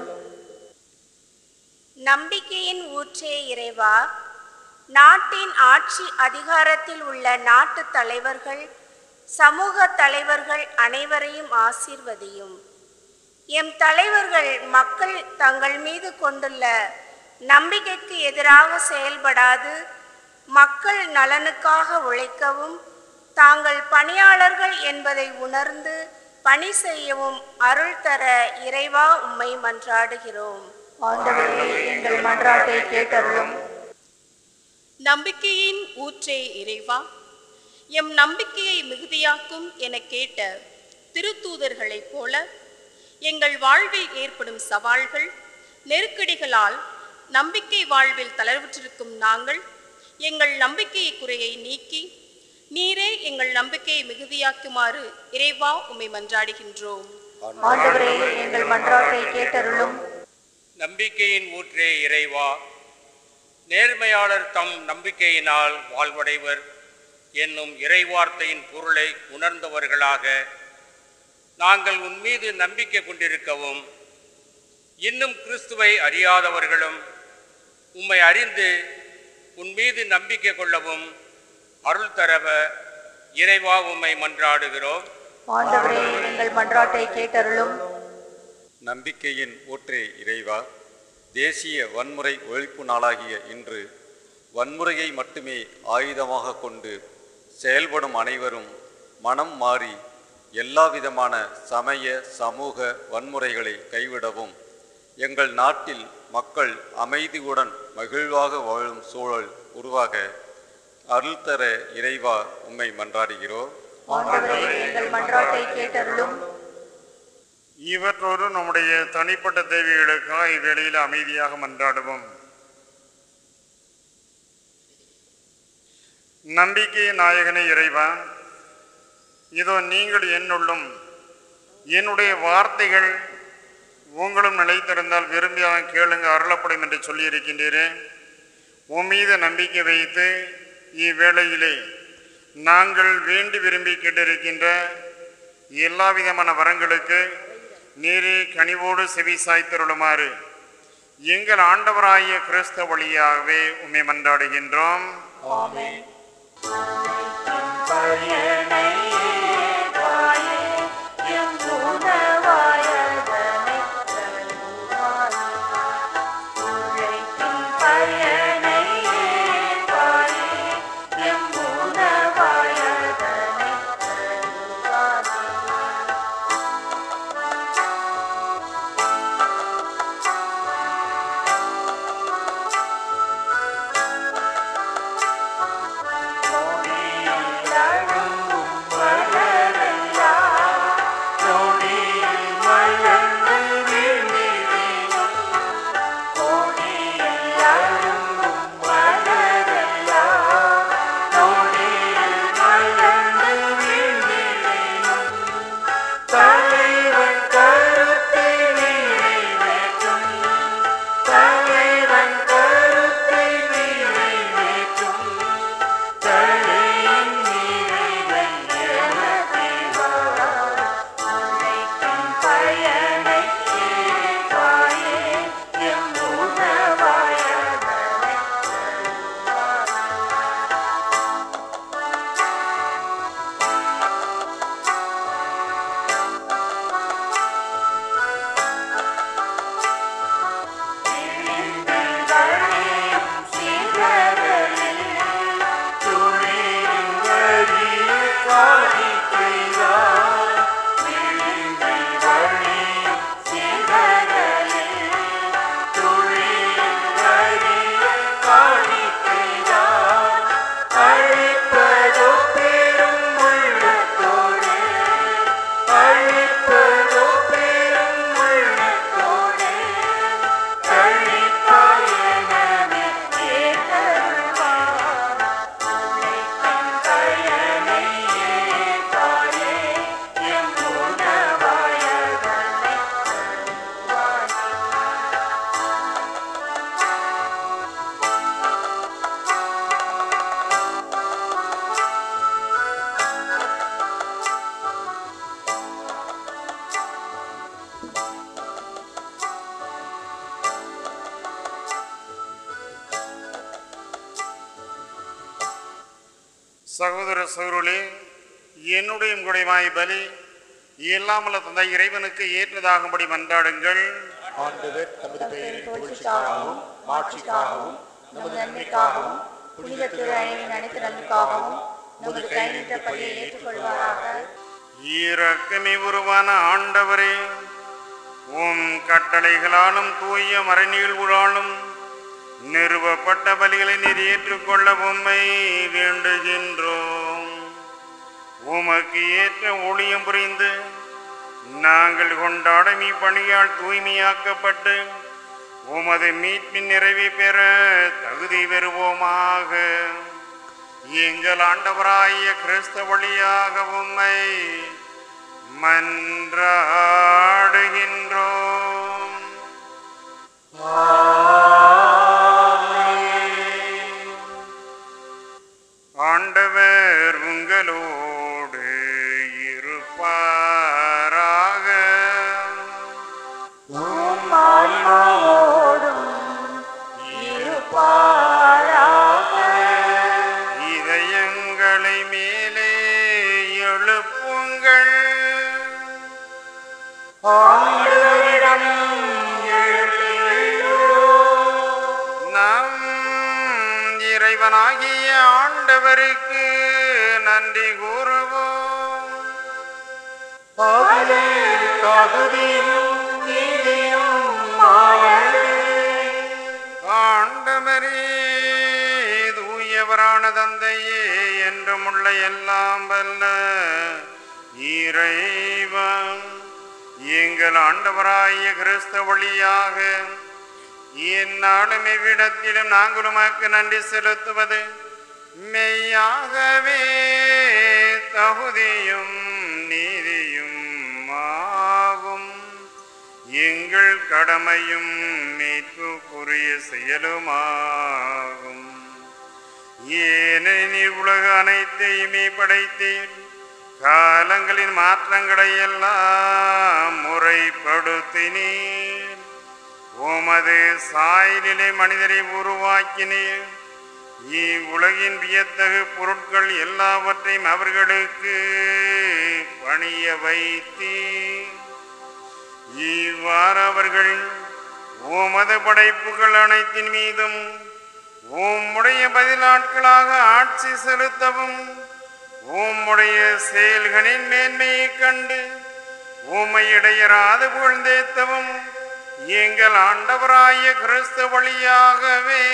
நம்பிக்கையின் ஊற்றே இறைவா நாட்டின் ஆட்சி அதிகாரத்தில் உள்ள நாட்டு தலைவர்கள் சமூக தலைவர்கள் அனைவரையும் ஆசீர்வதியும் எம் தலைவர்கள் மக்கள் தங்கள் மீது கொண்டுள்ள நம்பிக்கைக்கு எதிராக செயல்படாது மக்கள் நலனுக்காக உழைக்கவும் தாங்கள் பணியாளர்கள் என்பதை உணர்ந்து பணி செய்யவும் அருள் தர இறைவா உம்மை மன்றாடுகிறோம் ஆண்டவரே எங்கள் மன்றாட்டை கேட்டருளும் நம்பிக்கையின் ஊற்றே இறைவா எம் நம்பிக்கையை மிகுதியாக்கும் என கேட்ட திருத்தூதர்களைப் போல எங்கள் வாழ்வில் ஏற்படும் சவால்கள் நெருக்கடிகளால் நம்பிக்கை வாழ்வில் தளர்வுற்றிருக்கும் நாங்கள் எங்கள் நம்பிக்கை குறையை நீக்கி நீரே எங்கள் நம்பிக்கையை மிகுதியாக்குமாறு இறைவா உம்மை மன்றாடுகின்றோம் ஆண்டவரே எங்கள் மன்றாட்டை கேட்டருளும் நம்பிக்கையின் ஊற்றே இறைவா நேர்மையாளர் தம் நம்பிக்கையினால் வாழ்வடைவர் என்னும் இறைவார்த்தையின் பொருளை உணர்ந்தவர்களாக நாங்கள் உன் மீது நம்பிக்கை கொண்டிருக்கவும் இன்னும் கிறிஸ்துவை அறியாதவர்களும் உம்மை அறிந்து உன் மீது நம்பிக்கை கொள்ளவும் அருள் தரவ இறைவா உம்மை மன்றாடுகிறோம் ஆண்டவரே எங்கள் மன்றாட்டை கேட்டருளும் நம்பிக்கையின் ஊற்றே இறைவா தேசிய வன்முறை ஒழிப்பு நாளாகிய இன்று வன்முறையை மட்டுமே ஆயுதமாக கொண்டு செயல்படும் அனைவரும் மனம் மாறி எல்லாவிதமான சமய சமூக வன்முறைகளை கைவிடவும் எங்கள் நாட்டில் மக்கள் அமைதியுடன் மகிழ்வாக வாழும் சூழல் உருவாக அருள் தர இறைவா உம்மை மன்றாடுகிறோம் ஆண்டவரே எங்கள் மன்றாட்டை கேட்டருளும் இவற்றோடு நம்முடைய தனிப்பட்ட தேவைகளுக்காக இவ்வேளையில் அமைதியாக மன்றாடுவோம் நம்பிக்கை நாயகனே இறைவா இதோ நீங்கள் என்னுள்ளும் என்னுடைய வார்த்தைகள் உங்களும் நிலைத்திருந்தால் விரும்பியாக கேளுங்க அருளப்படும் என்று சொல்லியிருக்கின்றீரே உன் மீது நம்பிக்கை வைத்து இவ்வேளையிலே நாங்கள் வேண்டி விரும்பி கேட்டிருக்கின்ற எல்லா விதமான வரங்களுக்கு நீரே கனிவோடு செவி சாய்த்தருளுமாறு எங்கள் ஆண்டவராகிய கிறிஸ்தவ வழியாகவே உம்மை மன்றாடுகின்றோம் Thank சகோதர சகோதரே என்னுடைய உங்களுடையமாய் பலி இல்லாமல தந்தை இறைவனுக்கு ஏற்றதாகும்படி மன்றாடுங்கள் ஆண்டவர் தமது பெயரின் புகழ்ச்சிக்காகவும் மாட்சிக்காகவும் நமது நன்மைக்காகவும் புனித திரு அணிவின் அனைத்து நன்மைக்காகவும் நமது கை நின்ற பலியை ஏற்றுக்கொள்வாராக ஈரக்கமி உருவான ஆண்டவரே உம் கட்டளைகளாலும் தூய மறைநீழ்வுகளாலும் நிறுவப்பட்ட பலிகளை நீர் ஏற்றுக்கொள்ள உம்மை வேண்டுகின்றோம் உமக்கு ஏற்ற ஊழியம் புரிந்து நாங்கள் கொண்டாடும் இப்பணியால் தூய்மையாக்கப்பட்டு உமது மீட்பின் நிறைவை பெற தகுதி பெறுவோமாக எங்கள் ஆண்டவராய கிறிஸ்து வழியாக உம்மை மன்றாடுகின்றோம் ஆண்டவர் உங்களோடு இருப்பாராக இதயங்களை மேலே எழுப்புங்கள் ஆண்டவரிடம் நம் இறைவனாகிய ஆண்டவருக்கு நன்றி கூறுவோம் அவரே தகுதியும் நீதியும் மாயவே ஆண்டவரே தூயவரான தந்தையே என்றும் உள்ள எல்லாம் வல்ல இறைவன் எங்கள் ஆண்டவராய கிறிஸ்த வழியாக என்னாலும் இவ்விடத்திலும் நாங்கள் உமக்கு நன்றி செலுத்துவது மெய்யாகவே தகுதியும் நீதியும் ஆகும் எங்கள் கடமையும் மீட்புக்குரிய செயலுமாகும் ஏனெனில் உலக அனைத்தையுமே படைத்தீர் காலங்களின் மாற்றங்களை எல்லாம் முறைப்படுத்தினீர் உமது சாயலிலே மனிதரை உருவாக்கினீர் இவ்வுலகின் வியத்தகு பொருட்கள் எல்லாவற்றையும் அவர்களுக்கு பணிய வைத்தீர் இவ்வாறு அவர்கள் உமது படைப்புகள் அனைத்தின் மீதும் உம்முடைய பதிலாட்களாக ஆட்சி செலுத்தவும் உம்முடைய செயல்களின் மேன்மையை கண்டு உம்மை இடையராது புகழ்ந்தேத்தவும் எங்கள் ஆண்டவராய கிறிஸ்து வழியாகவே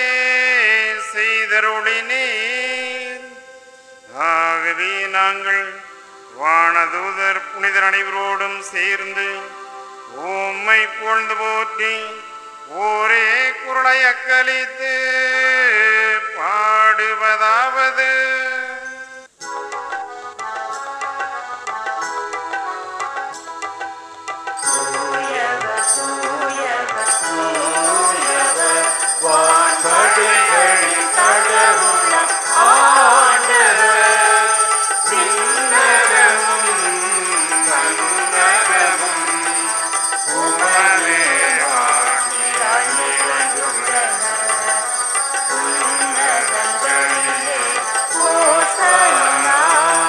செய்தருளினீர் ஆகவே நாங்கள் வானதூதர் புனிதர் அனைவரோடும் சேர்ந்து உம்மை புகழ்ந்து போற்றி ஒரே குரலை அக்களித்து பாடுவதாவது வான்படைகளின் கடவுள ஆண்டவர் விண்ணகமும் மண்ணகமும் உமது ஆட்சியால் நிறைந்துள்ளன. உன்னதங்களிலே ஓசானா,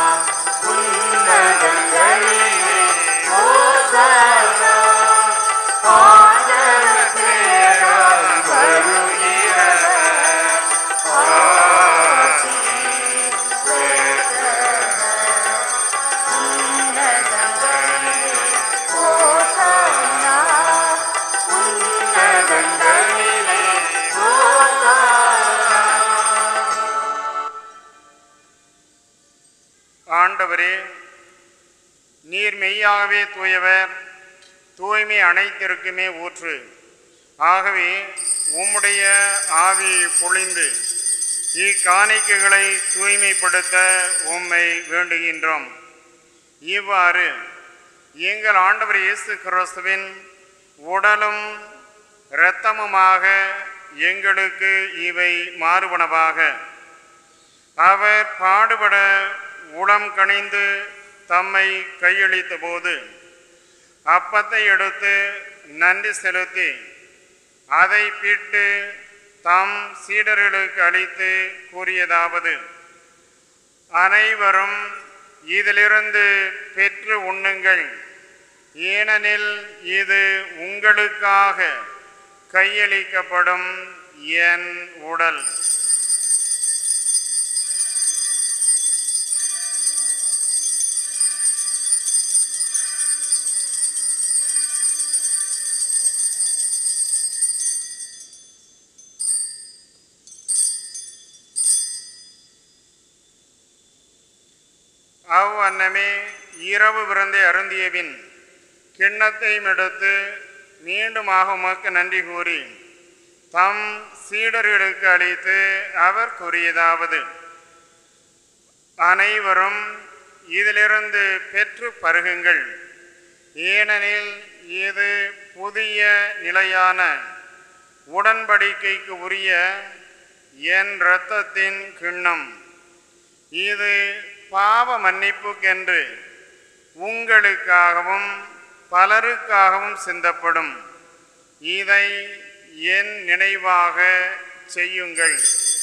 உன்னதங்களிலே ஓசானா. ஆண்டவர் பெயரால் வருகிறவர் ஆசி பெற்றவர். உன்னதங்களிலே ஓசானா, உன்னதங்களிலே ஓசானா. ஆண்டவரே நீர் மெய்யாகவே தூயவர் தூய்மை அனைத்திற்குமே ஊற்று ஆகவே உம்முடைய ஆவி பொழிந்து இக்காணிக்கைகளை தூய்மைப்படுத்த உம்மை வேண்டுகின்றோம் இவ்வாறு எங்கள் ஆண்டவர் இயேசு கிறிஸ்துவின் உடலும் இரத்தமுமாக எங்களுக்கு இவை மாறுபனவாக அவர் பாடுபட உளம் கணிந்து தம்மை கையளித்த போது அப்பத்தை எடுத்து நன்றி செலுத்தி அதை பிட்டு தம் சீடர்களுக்கு அளித்து கூறியதாவது அனைவரும் இதிலிருந்து பெற்று உண்ணுங்கள் ஏனெனில் இது உங்களுக்காக கையளிக்கப்படும் என் உடல் அவ் அன்னமே இரவு விருந்தை அருந்தியபின் கிண்ணத்தையும் எடுத்து மீண்டுமாக உமக்கு நன்றி கூறி தம் சீடர்களுக்கு அளித்து அவர் கூறியதாவது அனைவரும் இதிலிருந்து பெற்று பருகுங்கள் ஏனெனில் இது புதிய நிலையான உடன்படிக்கைக்கு உரிய என் இரத்தத்தின் கிண்ணம் இது பாவ மன்னிப்புக்கென்று உங்களுக்காகவும் பலருக்காகவும் சிந்தப்படும் இதை என் நினைவாக செய்யுங்கள்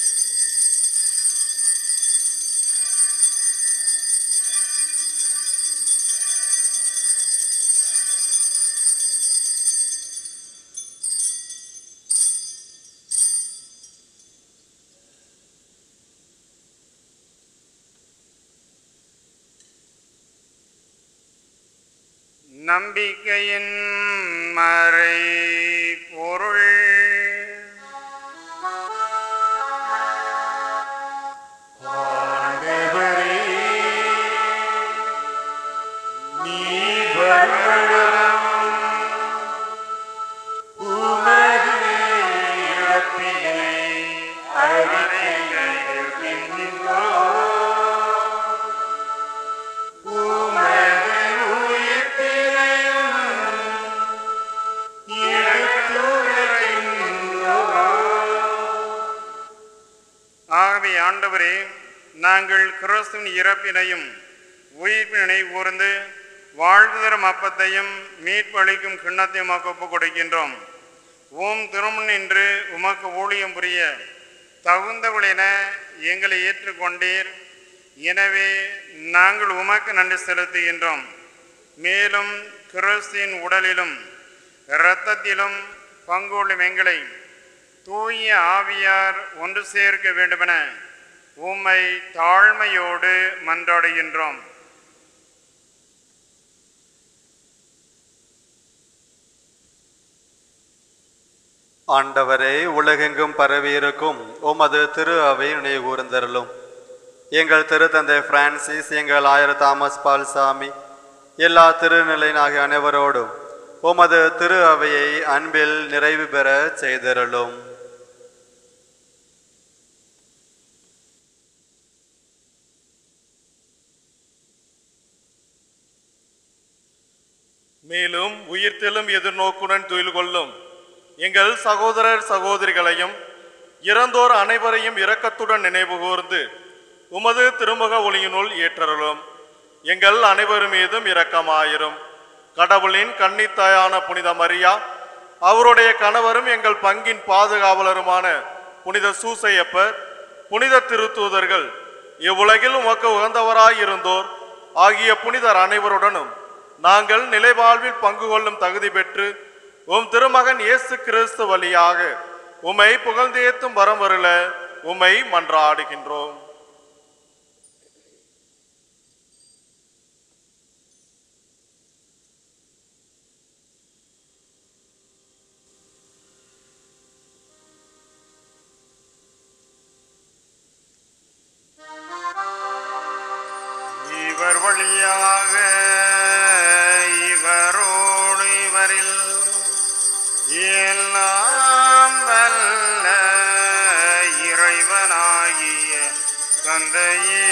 நம்பிக்கையின் மறை பொருள் ஆண்டவரே, நீர் வருமளவும் உமது இறப்பினை அறிக்கையிடுகின்றோம். உமது உயிர்ப்பினையும் எடுத்துரைக்கின்றோம். ஆகவே ஆண்டவரே நாங்கள் கிறிஸ்துவின் இறப்பினையும் உயிர்ப்பினை கூர்ந்து வாழ்வு தரும் அப்பத்தையும் மீட்பளிக்கும் கிண்ணத்தையும் உமக்கு ஒப்புக் கொடுக்கின்றோம் ஓம் திருமண் என்று உமக்கு ஊழியம் புரிய தகுந்தவளென எங்களை ஏற்றுக்கொண்டீர் எனவே நாங்கள் உமக்கு நன்றி செலுத்துகின்றோம் மேலும் கிறிஸ்துவின் உடலிலும் இரத்தத்திலும் பங்கொள்ளும் எங்களை தூய ஆவியார் ஒன்று சேர்க்க வேண்டுமென உம்மை தாழ்மையோடு மன்றாடுகின்றோம் ஆண்டவரே உலகெங்கும் பரவியிருக்கும் உமது திரு அவை நினைவு கூர்ந்தருளும் எங்கள் திருத்தந்தை பிரான்சிஸ் எங்கள் ஆயர் தாமஸ் பால்சாமி எல்லா திருநிலையின் ஆகிய அனைவரோடும் உமது திரு அவையை அன்பில் நிறைவு பெற செய்தருளும் மேலும் உயிர்த்தெழும் எதிர்நோக்குடன் துயில் கொள்ளும் எங்கள் சகோதரர் சகோதரிகளையும் இறந்தோர் அனைவரையும் இரக்கத்துடன் நினைவு கூர்ந்து உமது திருமுக ஒளியினுள் ஏற்றருளும் எங்கள் அனைவர் மீதும் இரக்கமாயிரும் கடவுளின் கன்னித்தாயான புனித மரியா அவருடைய கணவரும் எங்கள் பங்கின் பாதுகாவலருமான புனித சூசையப்பர் புனித திருத்தூதர்கள் இவ்வுலகில் உமக்கு உகந்தவராயிருந்தோர் ஆகிய புனிதர் அனைவருடனும் நாங்கள் நிலைவாழ்வில் பங்கு கொள்ளும் தகுதி பெற்று உம் திருமகன் இயேசு கிறிஸ்து வழியாக உம்மை புகழ்ந்தேத்தும் வரம் வருள உம்மை மன்றாடுகின்றோம் இவர் வழியாக இவரோடு இவரில் எல்லாம் வல்ல இறைவனாகிய தந்தையே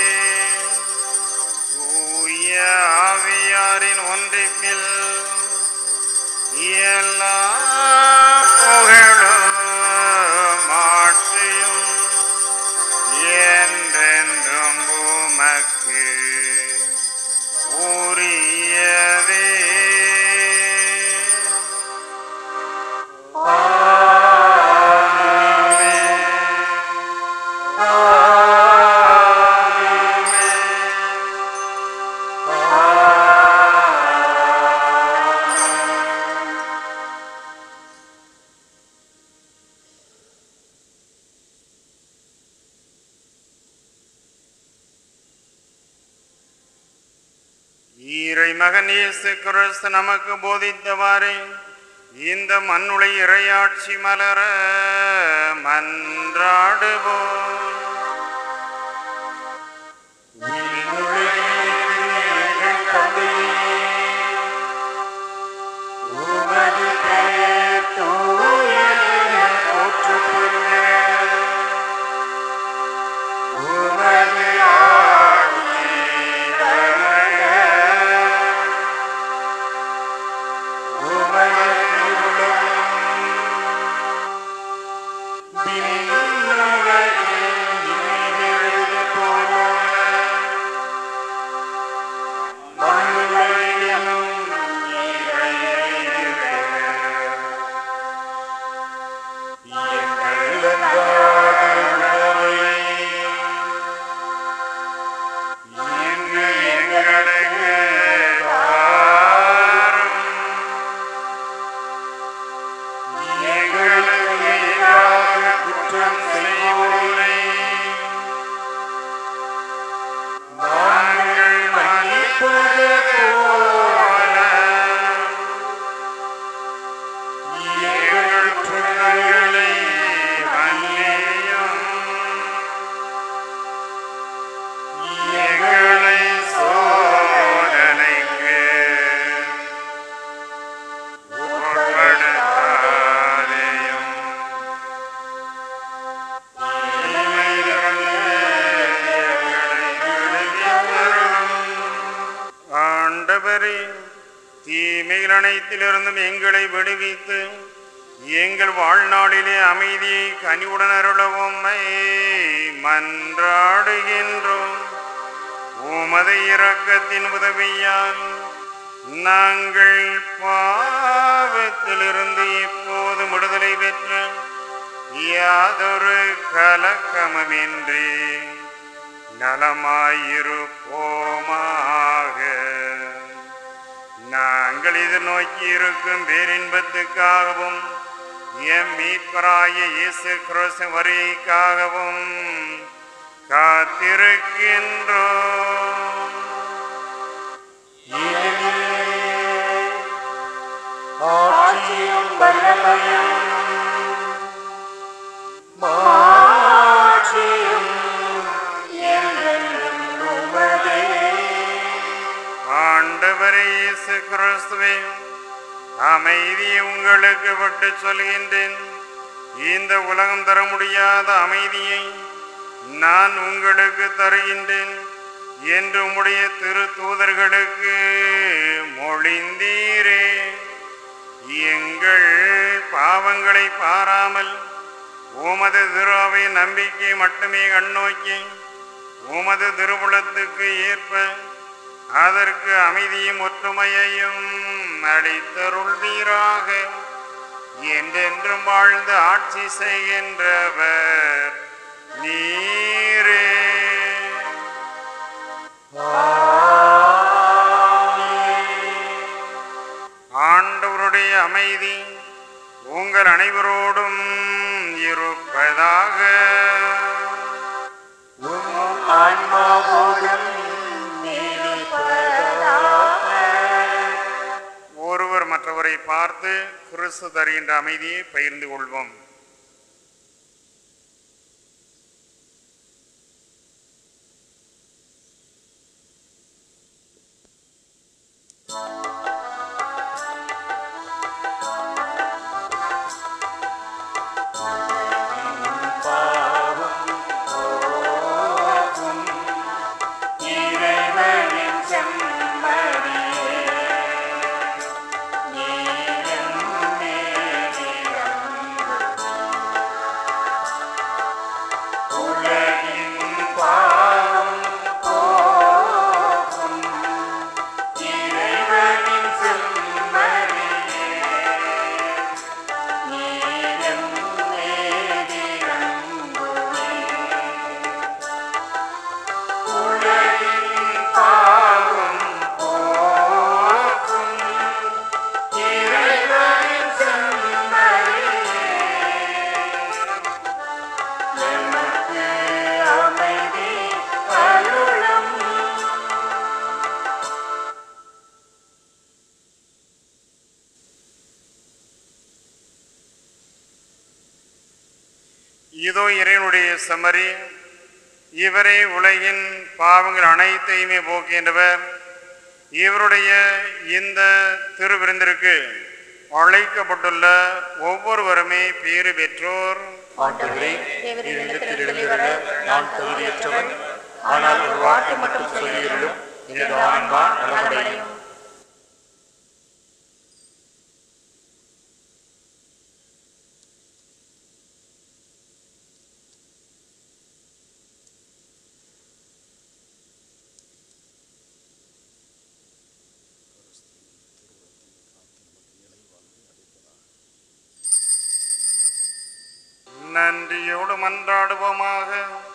தூய ஆவியாரின் ஒன்றிப்பில் எல்லா புகழும் மாற்றியும் என்றென்றும் உமக்கு உரியவே ஆமென். ஈரை மகன் இயேசு கிறிஸ்து நமக்கு போதித்தவாறே இந்த மண்ணுளை இறையாட்சி மலர மன்றாடுவோம் உமது பெயர் தூயதென போற்றப்படுக. உமது ஆட்சி வருக. உமது திருவுளம் விண்ணுலகில் நிறைவேறுவது போல மண்ணுலகிலும் நிறைவேறுக. எங்கள் அன்றாட உணவை இன்று எங்களுக்கு தாரும். எங்களுக்கு எதிராக குற்றம் செய்வோரை நாங்கள் மன்னிப்பது போல எங்கள் குற்றங்களை மன்னியும் எங்களை சோதனைக்கு உட்படுத்தாதேயும் தீமையிலிருந்து எங்களை விடுவித்தருளும். ஆண்டவரே தீமைகள் அனைத்திலிருந்தும் எங்களை விடுவித்து எங்கள் வாழ்நாளிலே அமைதியை கனிவுடன் அருளவும்மை மன்றாடுகின்றோம் உமது இரக்கத்தின் உதவியால் நாங்கள் பாவத்திலிருந்து இப்போது விடுதலை பெற்று யாதொரு கலக்கமுமின்றி நலமாயிருப்போமாக நாங்கள் எதிர்நோக்கி இருக்கும் பேரின்பத்துக்காகவும் எம் மீட்பராய இயேசு கிறிஸ்து வருகைக்காகவும் காத்திருக்கின்றோம் ஆட்சியும் வல்லமையும் மாட்சியும் என்றென்றும் உமதே. ஆண்டவரே இயேசு கிறிஸ்துவே அமைதியை உங்களுக்கு விட்டு சொல்கின்றேன் இந்த உலகம் தர முடியாத அமைதியை நான் உங்களுக்கு தருகின்றேன் என்று உம்முடைய திரு தூதர்களுக்கு மொழிந்தீரே எங்கள் பாவங்களை பாராமல் உமது திருவை நம்பிக்கை மட்டுமே கண்ணோக்கி உமது திருவுளத்துக்கு ஏற்ப அதற்கு அமைதியும் ஒற்றுமையையும் அளித்தருள்வீராக என்றென்றும் வாழ்ந்து ஆட்சி செய்கின்றவர் நீரே ஆண்டவருடைய அமைதி உங்கள் அனைவரோடும் இருப்பதாக ஆன்மாவோடும் நீடிப்பதாக. ஒருவர் மற்றவரை பார்த்து கிறிஸ்து தருகின்ற அமைதியை பகிர்ந்து கொள்வோம் இறைவனின் செம்மறியே, நீரும் நேரிடம் இதோ இறைவனுடைய சமரி இவரே உலகின் பாவங்கள் அனைத்தையுமே போக்கின்றவர் இவருடைய இந்த திருவிருந்திற்கு அழைக்கப்பட்டுள்ள ஒவ்வொருவருமே பேறு பெற்றோர் ஆண்டவரே இந்த திருடலில் வர நான் தகுதியற்றவன் ஆனால் ஒரு வார்த்தை மட்டும் சொல்லியிருளும் எனது ஆன்மா நலமடையும் நன்றியோடு மன்றாடுவோமாக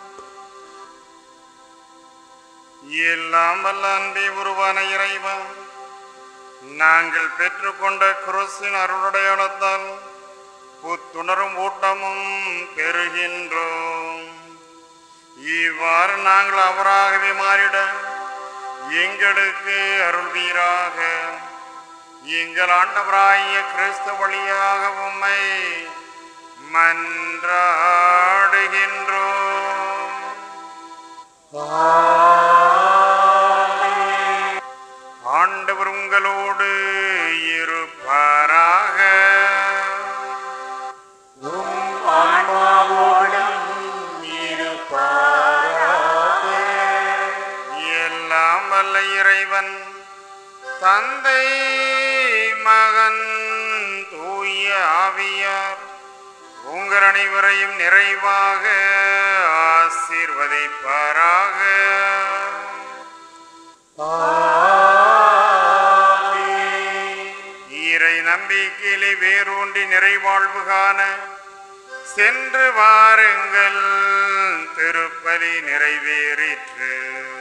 எல்லாம் வல்ல அன்பே உருவான இறைவா நாங்கள் பெற்றுக்கொண்ட குருசின் அருளுடையாளத்தால் புத்துணரும் ஊட்டமும் பெறுகின்றோம் இவ்வாறு நாங்கள் அவராகவே மாறிட எங்களுக்கு அருள்வீராக எங்கள் ஆண்டவராகிய கிறிஸ்து வழியாக உம்மை மன்றாடுகின்றோம் ஆண்டவர் உங்களோடு இருப்பாராக எல்லாம் வல்ல இறைவன் தந்தை மகன் தூய ஆவியார் உங்கள் அனைவரையும் நிறைவாக ஆசீர்வதிப்பாராக ஈரை நம்பிக்கையிலே வேரூன்றி நிறைவாழ்வு காண சென்று வாருங்கள் திருப்பலி நிறைவேறிற்று